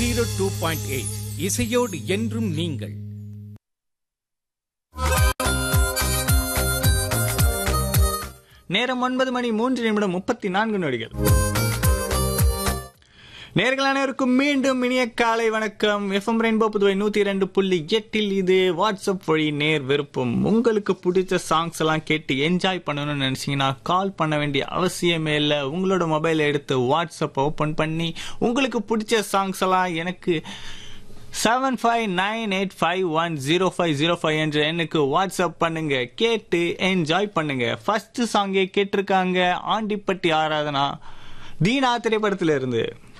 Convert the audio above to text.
zero two point eight இசையோடு என்றும் நீங்கள் நேரம் ஒன்பது மணி மூன்று நிமிடம் முப்பத்தி நான்கு நொடிகள் நேர்கள் அனைவருக்கும் மீண்டும் இனிய காலை வணக்கம் எஃப்எம் ரெயின்போ புதுவை நூத்தி இரண்டு புள்ளி எட்டில் இது வாட்ஸ்அப் வழி நேர் விருப்பம் உங்களுக்கு பிடிச்ச சாங்ஸ் எல்லாம் கேட்டு என்ஜாய் பண்ணணும்னு நினைச்சீங்கன்னா கால் பண்ண வேண்டிய அவசியமே இல்லை உங்களோட மொபைலை எடுத்து வாட்ஸ்அப் ஓபன் பண்ணி உங்களுக்கு பிடிச்ச சாங்ஸ் எல்லாம் எனக்கு seven five nine eight five one zero five zero five என்ற எண்ணுக்கு வாட்ஸ்அப் பண்ணுங்க கேட்டு என்ஜாய் பண்ணுங்க ஃபர்ஸ்ட் சாங்கே கேட்டிருக்காங்க ஆண்டிப்பட்டி ஆராதனா தீனா திரைப்படத்துல இருந்து